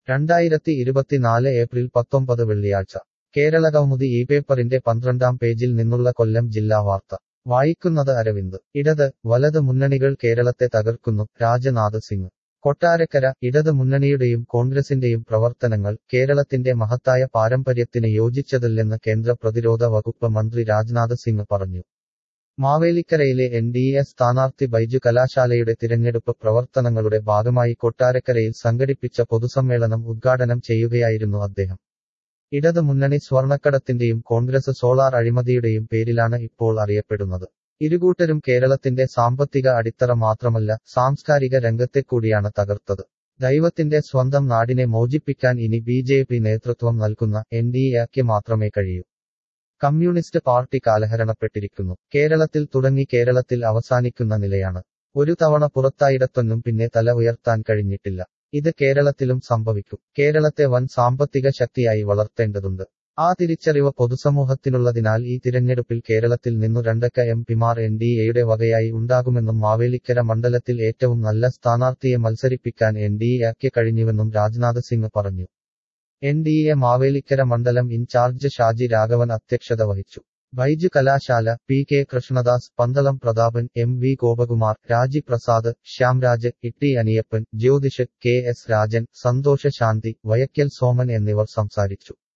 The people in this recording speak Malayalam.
രണ്ടായിരത്തി ഇരുപത്തിനാല് ഏപ്രിൽ പത്തൊമ്പത് വെള്ളിയാഴ്ച കേരളകൗമുദി ഈ പേപ്പറിന്റെ പന്ത്രണ്ടാം പേജിൽ നിന്നുള്ള കൊല്ലം ജില്ലാ വാർത്ത വായിക്കുന്നത് അരവിന്ദ് ഇടത് വലത് മുന്നണികൾ കേരളത്തെ തകർക്കുന്നു രാജനാഥ് സിംഗ് കൊട്ടാരക്കര ഇടത് മുന്നണിയുടെയും കോൺഗ്രസിന്റെയും പ്രവർത്തനങ്ങൾ കേരളത്തിന്റെ മഹത്തായ പാരമ്പര്യത്തിന് യോജിച്ചതല്ലെന്ന് കേന്ദ്ര പ്രതിരോധ വകുപ്പ് മന്ത്രി രാജ്നാഥ് സിംഗ് പറഞ്ഞു മാവേലിക്കരയിലെ എൻ ഡി എ സ്ഥാനാർത്ഥി ബൈജു കലാശാലയുടെ തിരഞ്ഞെടുപ്പ് പ്രവർത്തനങ്ങളുടെ ഭാഗമായി കൊട്ടാരക്കരയിൽ സംഘടിപ്പിച്ച പൊതുസമ്മേളനം ഉദ്ഘാടനം ചെയ്യുകയായിരുന്നു അദ്ദേഹം ഇടത് മുന്നണി സ്വർണക്കടത്തിന്റെയും കോൺഗ്രസ് സോളാർ അഴിമതിയുടെയും പേരിലാണ് ഇപ്പോൾ അറിയപ്പെടുന്നത് ഇരുകൂട്ടരും കേരളത്തിന്റെ സാമ്പത്തിക അടിത്തറ മാത്രമല്ല സാംസ്കാരിക രംഗത്തെ കൂടിയാണ് തകർത്തത് ദൈവത്തിന്റെ സ്വന്തം നാടിനെ മോചിപ്പിക്കാൻ ഇനി ബി ജെ പി നേതൃത്വം നൽകുന്ന എൻ ഡി എക്ക് മാത്രമേ കഴിയൂ കമ്മ്യൂണിസ്റ്റ് പാർട്ടി കാലഹരണപ്പെട്ടിരിക്കുന്നു കേരളത്തിൽ തുടങ്ങി കേരളത്തിൽ അവസാനിക്കുന്ന നിലയാണ് ഒരു തവണ പുറത്തായിടത്തൊന്നും പിന്നെ തല ഉയർത്താൻ കഴിഞ്ഞിട്ടില്ല ഇത് കേരളത്തിലും സംഭവിക്കും കേരളത്തെ വൻ സാമ്പത്തിക ശക്തിയായി വളർത്തേണ്ടതുണ്ട് ആ തിരിച്ചറിവ് പൊതുസമൂഹത്തിനുള്ളതിനാൽ ഈ തിരഞ്ഞെടുപ്പിൽ കേരളത്തിൽ നിന്നു രണ്ടക്ക എം പിമാർ എൻ ഡി എയുടെ വകയായി ഉണ്ടാകുമെന്നും മാവേലിക്കര മണ്ഡലത്തിൽ ഏറ്റവും നല്ല സ്ഥാനാർത്ഥിയെ മത്സരിപ്പിക്കാൻ എൻ ഡി എക്ക് കഴിഞ്ഞുവെന്നും രാജ്നാഥ് സിംഗ് പറഞ്ഞു എൻ ഡി എ മാവേലിക്കര മണ്ഡലം ഇൻചാർജ് ഷാജി രാഘവൻ അധ്യക്ഷത വഹിച്ചു Baiju Kalasala P K Krishnadas Pandalam Prathapan M V Gopakumar Raji Prasad Shyamraj Itty Aniyappan Jyothish K S Rajan Santhosha Shanthi വയക്കൽ Soman എന്നിവർ സംസാരിച്ചു